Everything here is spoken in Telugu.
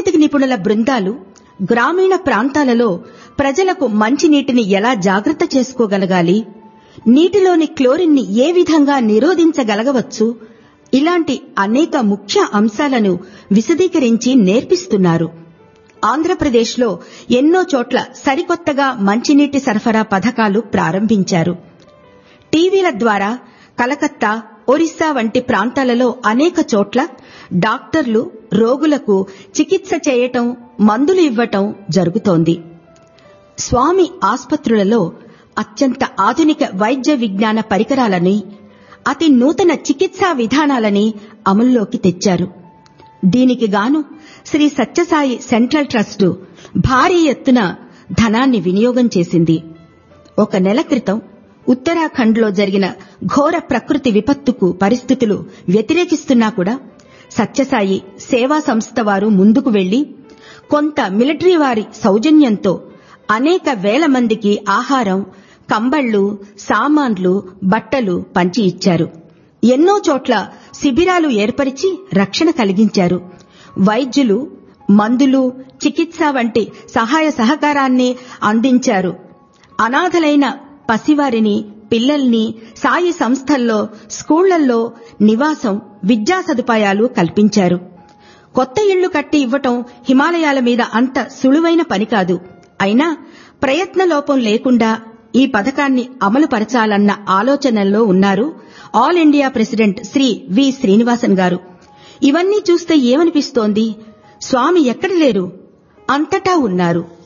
సాంకేతిక నిపుణుల బృందాలు గ్రామీణ ప్రాంతాలలో ప్రజలకు మంచినీటిని ఎలా జాగ్రత్త చేసుకోగలగాలి నీటిలోని క్లోరిన్ని ఏ విధంగా నిరోధించగలగవచ్చు ఇలాంటి అనేక ముఖ్య అంశాలను విశదీకరించి నేర్పిస్తున్నారు ఆంధ్రప్రదేశ్లో ఎన్నో చోట్ల సరికొత్తగా మంచినీటి సరఫరా పథకాలు ప్రారంభించారు టీవీల ద్వారా కలకత్తా ఒరిస్సా వంటి ప్రాంతాలలో అనేక చోట్ల డాక్టర్లు రోగులకు చికిత్స చేయటం మందులు ఇవ్వటం జరుగుతోంది స్వామి ఆస్పత్రులలో అత్యంత ఆధునిక వైద్య విజ్ఞాన పరికరాలని అతి నూతన చికిత్సా విధానాలని అమల్లోకి తెచ్చారు దీనికి గాను శ్రీ సత్యసాయి సెంట్రల్ ట్రస్ట్ భారీ ఎత్తున ధనాన్ని వినియోగం చేసింది ఒక నెల క్రితం ఉత్తరాఖండ్లో జరిగిన ఘోర ప్రకృతి విపత్తుకు పరిస్థితులు వ్యతిరేకిస్తున్నా కూడా సత్యసాయి సేవా సంస్థ వారు ముందుకు వెళ్లి కొంత మిలిటరీ వారి సౌజన్యంతో అనేక వేల మందికి ఆహారం కంబళ్లు సామాన్లు బట్టలు పంచి ఇచ్చారు ఎన్నో చోట్ల శిబిరాలు ఏర్పరిచి రక్షణ కలిగించారు వైద్యులు మందులు చికిత్స వంటి సహాయ సహకారాన్ని అందించారు అనాథలైన పసివారిని పిల్లల్ని సాయి సంస్థల్లో స్కూళ్లలో నివాసం విద్యా సదుపాయాలు కల్పించారు కొత్త ఇళ్లు కట్టి ఇవ్వటం హిమాలయాల మీద అంత సులువైన పని కాదు అయినా ప్రయత్న లోపం లేకుండా ఈ పథకాన్ని అమలు పరచాలన్న ఆలోచనల్లో ఉన్నారు all India president Shri V Srinivasan garu ఇవన్నీ చూస్తే ఏమనిపిస్తోంది స్వామి ఎక్కడ లేరు అంతటా ఉన్నారు